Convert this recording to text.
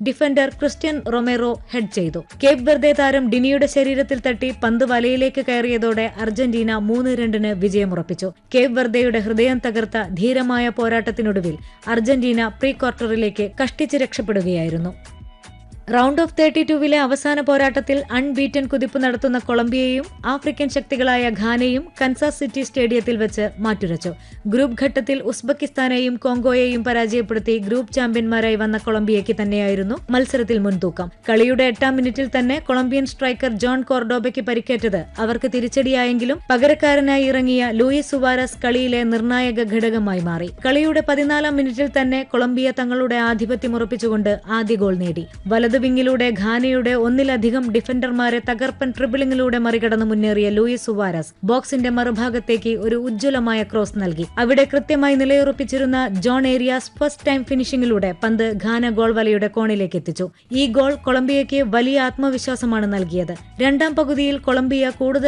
defender Cristian Romero head ചെയ്തു Cape Verde താരം ഡിനിയുടെ ശരീരത്തിൽ തട്ടി പന്ത് വലയിലേക്ക് കയറിയതോടെ അർജന്റീന മൂന്ന് രണ്ടിന് വിജയമുറപ്പിച്ചു കേപ്പ് വെർദെയുടെ ഹൃദയം തകർത്ത ധീരമായ പോരാട്ടത്തിനൊടുവിൽ അർജന്റീന പ്രീ ക്വാർട്ടറിലേക്ക് കഷ്ടിച്ച് രക്ഷപ്പെടുകയായിരുന്നു റൗണ്ട് ഓഫ് തേർട്ടി ടൂവിലെ അവസാന പോരാട്ടത്തിൽ അൺബീറ്റൻ കുതിപ്പ് നടത്തുന്ന കൊളംബിയയും ആഫ്രിക്കൻ ശക്തികളായ ഘാനയും കൻസാസ് സിറ്റി സ്റ്റേഡിയത്തിൽ വെച്ച് മാറ്റുരച്ചു ഗ്രൂപ്പ് ഘട്ടത്തിൽ ഉസ്ബെക്കിസ്ഥാനെയും കോങ്കോയെയും പരാജയപ്പെടുത്തി ഗ്രൂപ്പ് ചാമ്പ്യന്മാരായി വന്ന കൊളംബിയയ്ക്ക് തന്നെയായിരുന്നു മത്സരത്തിൽ മുൻതൂക്കം കളിയുടെ എട്ടാം മിനിറ്റിൽ തന്നെ കൊളംബിയൻ സ്ട്രൈക്കർ ജോൺ കോർഡോബയ്ക്ക് പരിക്കേറ്റത് അവർക്ക് തിരിച്ചടിയായെങ്കിലും പകരക്കാരനായി ഇറങ്ങിയ ലൂയിസ് സുവാരസ് കളിയിലെ നിർണായക ഘടകമായി മാറി കളിയുടെ പതിനാലാം മിനിറ്റിൽ തന്നെ കൊളംബിയ തങ്ങളുടെ ആധിപത്യം ഉറപ്പിച്ചുകൊണ്ട് ആദ്യ ഗോൾ നേടി വലതു വിങ്ങിലൂടെ ഘാനയുടെ ഒന്നിലധികം ഡിഫൻഡർമാരെ തകർപ്പൻ ട്രിബിളിംഗിലൂടെ മറികടന്ന് മുന്നേറിയ ലൂയിസ് സുവാരസ് ബോക്സിന്റെ മറുഭാഗത്തേക്ക് ഒരു ഉജ്ജ്വലമായ ക്രോസ് നൽകി അവിടെ കൃത്യമായി നിലയുറപ്പിച്ചിരുന്ന ജോൺ ഏരിയാസ് ഫസ്റ്റ് ടൈം ഫിനിഷിംഗിലൂടെ പന്ത് ഘാന ഗോൾ വലയുടെ കോണിലേക്ക് എത്തിച്ചു ഈ ഗോൾ കൊളംബിയയ്ക്ക് വലിയ ആത്മവിശ്വാസമാണ് നൽകിയത് രണ്ടാം പകുതിയിൽ കൊളംബിയ കൂടുതൽ